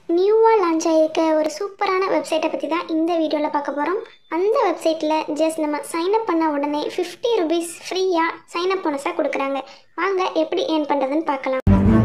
நியூவாக லான்ச் ஆகியிருக்க ஒரு சூப்பரான வெப்சைட்டை பற்றி தான் இந்த வீடியோவில் பார்க்க போகிறோம் அந்த வெப்சைட்டில் ஜஸ்ட் நம்ம சைன் அப் பண்ண உடனே ஃபிஃப்டி ருபீஸ் ஃப்ரீயாக சைன் அப் போனஸாக கொடுக்குறாங்க வாங்க எப்படி ஏர்ன் பண்ணுறதுன்னு பார்க்கலாம்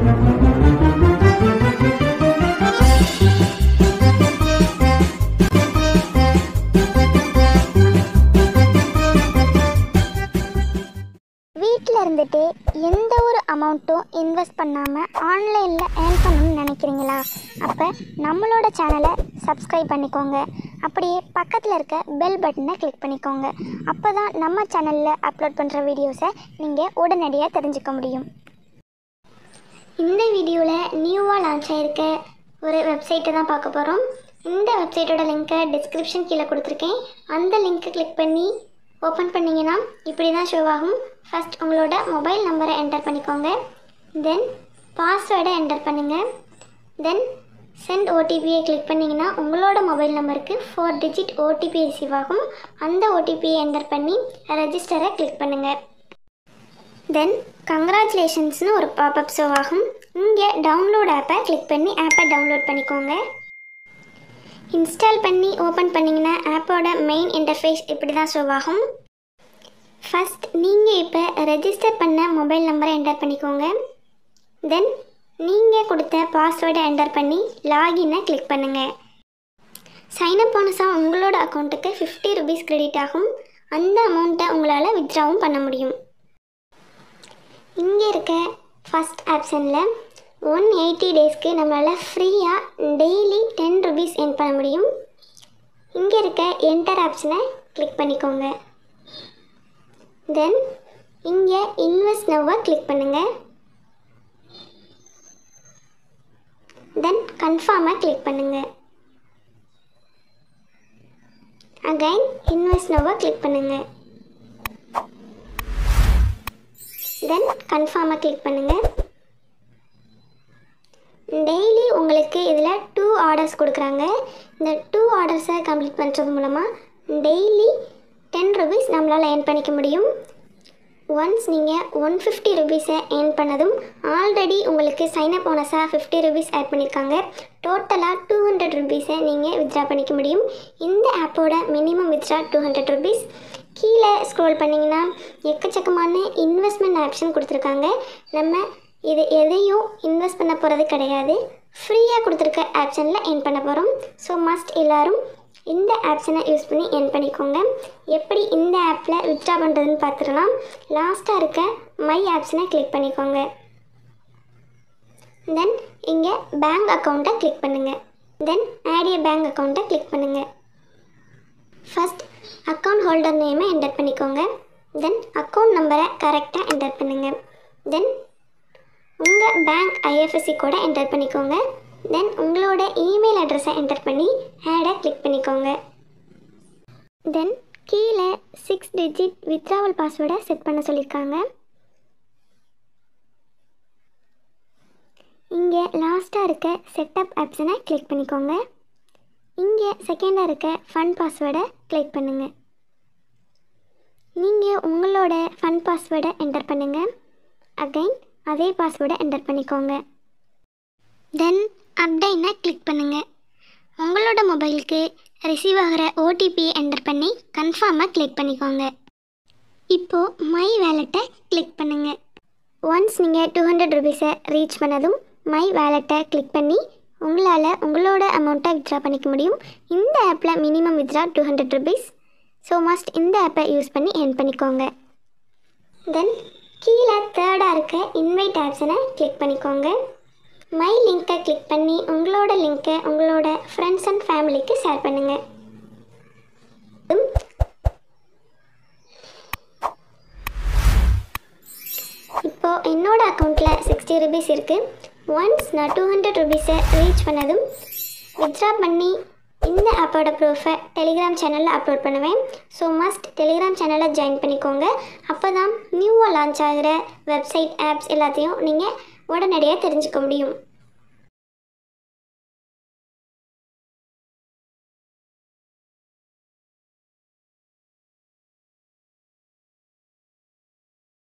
வீட்டில் இருந்துட்டு எந்த ஒரு அமௌண்ட்டும் இன்வெஸ்ட் பண்ணாமல் ஆன்லைனில் ஏர்ன் பண்ணணும்னு நினைக்கிறீங்களா அப்போ நம்மளோட சேனலை சப்ஸ்கிரைப் பண்ணிக்கோங்க அப்படியே பக்கத்தில் இருக்க பெல் பட்டனை கிளிக் பண்ணிக்கோங்க அப்போ தான் நம்ம சேனலில் அப்லோட் பண்ணுற வீடியோஸை நீங்கள் உடனடியாக தெரிஞ்சுக்க முடியும் இந்த வீடியோவில் நியூவாக லான்ச் ஆகிருக்க ஒரு வெப்சைட்டை தான் பார்க்க போகிறோம் இந்த வெப்சைட்டோட லிங்க்கை டிஸ்கிரிப்ஷன் கீழே கொடுத்துருக்கேன் அந்த லிங்க்கை கிளிக் பண்ணி ஓப்பன் பண்ணிங்கன்னா இப்படி தான் ஷோ ஆகும் ஃபஸ்ட் உங்களோட மொபைல் நம்பரை என்டர் பண்ணிக்கோங்க தென் பாஸ்வேர்டை என்டர் பண்ணுங்கள் தென் சென்ட் ஓடிபியை கிளிக் பண்ணிங்கன்னா உங்களோட மொபைல் நம்பருக்கு ஃபோர் டிஜிட் ஓடிபி ரிசீவ் ஆகும் அந்த ஓடிபியை என்டர் பண்ணி ரெஜிஸ்டரை கிளிக் பண்ணுங்கள் தென் கங்க்ராச்சுலேஷன்ஸ்னு ஒரு பாப்அப் ஷோ ஆகும் இங்கே டவுன்லோட் ஆப்பை கிளிக் பண்ணி ஆப்பை டவுன்லோட் பண்ணிக்கோங்க இன்ஸ்டால் பண்ணி ஓப்பன் பண்ணிங்கன்னா ஆப்போட மெயின் இன்டர்ஃபேஸ் இப்படி தான் ஷோ ஆகும் ஃபஸ்ட் நீங்கள் இப்போ ரெஜிஸ்டர் பண்ண மொபைல் நம்பரை என்டர் பண்ணிக்கோங்க தென் நீங்கள் கொடுத்த பாஸ்வேர்டை என்டர் பண்ணி லாகினை கிளிக் பண்ணுங்கள் சைனப் போனஸாக உங்களோட அக்கௌண்ட்டுக்கு ஃபிஃப்டி ருபீஸ் கிரெடிட் ஆகும் அந்த அமௌண்ட்டை உங்களால் வித்ட்ராவும் பண்ண முடியும் இங்கே இருக்க ஃபஸ்ட் ஆப்ஷனில் ஒன் எயிட்டி டேஸ்க்கு நம்மளால் ஃப்ரீயாக டெய்லி டென் ருபீஸ் எர்ன் பண்ண முடியும் இங்கே இருக்க என்டர் ஆப்ஷனை கிளிக் பண்ணிக்கோங்க தென் இங்கே இன்வெஸ்ட் நவ்வை கிளிக் பண்ணுங்கள் தென் கன்ஃபார்மை கிளிக் பண்ணுங்கள் அகைன் இன்வெஸ்ட் நவ்வை கிளிக் பண்ணுங்கள் தென் கன்ஃபார்மை கிளிக் பண்ணுங்கள் டெய்லி உங்களுக்கு இதில் டூ ஆர்டர்ஸ் கொடுக்குறாங்க இந்த டூ ஆர்டர்ஸை கம்ப்ளீட் பண்ணுறது மூலமாக டெய்லி டென் ருபீஸ் நம்மளால் ஏர்ன் பண்ணிக்க முடியும் ஒன்ஸ் நீங்கள் ஒன் ஃபிஃப்டி ருபீஸை ஏர்ன் பண்ணதும் ஆல்ரெடி உங்களுக்கு சைனப் போனஸாக ஃபிஃப்டி ருபீஸ் ஆட் பண்ணியிருக்காங்க டோட்டலாக டூ ஹண்ட்ரட் ருபீஸை நீங்கள் வித்ட்ரா பண்ணிக்க முடியும் இந்த ஆப்போட minimum withdraw two hundred rupees கீழே ஸ்க்ரோல் பண்ணிங்கன்னா எக்கச்சக்கமான இன்வெஸ்ட்மெண்ட் ஆப்ஷன் கொடுத்துருக்காங்க நம்ம இது எதையும் இன்வெஸ்ட் பண்ண போகிறது கிடையாது ஃப்ரீயாக கொடுத்துருக்க ஆப்ஷனில் என் பண்ண போகிறோம் ஸோ மஸ்ட் எல்லோரும் இந்த ஆப்ஷனை யூஸ் பண்ணி என் பண்ணிக்கோங்க எப்படி இந்த ஆப்பில் வித்ட்ரா பண்ணுறதுன்னு பார்த்துடலாம் லாஸ்ட்டாக இருக்க மை ஆப்ஷனை கிளிக் பண்ணிக்கோங்க தென் இங்கே பேங்க் அக்கௌண்ட்டை கிளிக் பண்ணுங்கள் தென் ஆடிய பேங்க் அக்கௌண்ட்டை கிளிக் பண்ணுங்கள் ஃபஸ்ட் அக்கௌண்ட் ஹோல்டர் நேமை என்டர் பண்ணிக்கோங்க தென் அக்கௌண்ட் நம்பரை கரெக்டாக என்டர் பண்ணுங்கள் தென் உங்கள் பேங்க் ஐஎஃப்எஸ்சி கோடை என்டர் பண்ணிக்கோங்க தென் உங்களோட இமெயில் அட்ரஸை என்டர் பண்ணி ஆடை கிளிக் பண்ணிக்கோங்க தென் கீழே சிக்ஸ் டிஜிட் வித்ராவல் பாஸ்வேர்டை செட் பண்ண சொல்லியிருக்காங்க இங்கே லாஸ்ட்டாக இருக்க செட்டப் ஆப்ஷனை கிளிக் பண்ணிக்கோங்க இங்கே செகண்டாக இருக்க ஃபன் பாஸ்வேர்டை கிளிக் பண்ணுங்கள் நீங்கள் உங்களோட ஃபன் பாஸ்வேர்டை என்டர் பண்ணுங்கள் அகைன் அதே பாஸ்வேர்டை என்டர் பண்ணிக்கோங்க தென் அப்டைனை கிளிக் பண்ணுங்கள் உங்களோட மொபைலுக்கு ரிசீவ் ஆகிற ஓடிபியை என்டர் பண்ணி கன்ஃபார்மாக கிளிக் பண்ணிக்கோங்க இப்போது மை வேலெட்டை கிளிக் பண்ணுங்கள் ஒன்ஸ் நீங்கள் டூ ஹண்ட்ரட் ருபீஸை ரீச் பண்ணதும் மை வேலெட்டை கிளிக் பண்ணி உங்களால் உங்களோட அமௌண்ட்டை வித்ட்ரா பண்ணிக்க முடியும் இந்த ஆப்பில் minimum withdraw two hundred rupees so must இந்த ஆப்பை யூஸ் பண்ணி எர்ன் பண்ணிக்கோங்க தென் கீழே தேர்டாக இருக்க இன்வைட் ஆப்ஷனை கிளிக் பண்ணிக்கோங்க மை லிங்க்கை கிளிக் பண்ணி உங்களோட லிங்க்கை உங்களோட ஃப்ரெண்ட்ஸ் அண்ட் ஃபேமிலிக்கு ஷேர் பண்ணுங்கள் இப்போது என்னோட அக்கௌண்ட்டில் சிக்ஸ்டி ருபீஸ் இருக்குது ஒன்ஸ் நான் டூ ஹண்ட்ரட் ருபீஸை ரீச் பண்ணதும் வித்ட்ரா பண்ணி இந்த ஆப்போட ப்ரூஃபை டெலிகிராம் சேனலில் அப்லோட் பண்ணுவேன் ஸோ மஸ்ட் டெலிகிராம் சேனலை ஜாயின் பண்ணிக்கோங்க அப்போ தான் நியூவாக லான்ச் ஆகிற வெப்சைட் ஆப்ஸ் எல்லாத்தையும் நீங்கள் உடனடியாக தெரிஞ்சுக்க முடியும்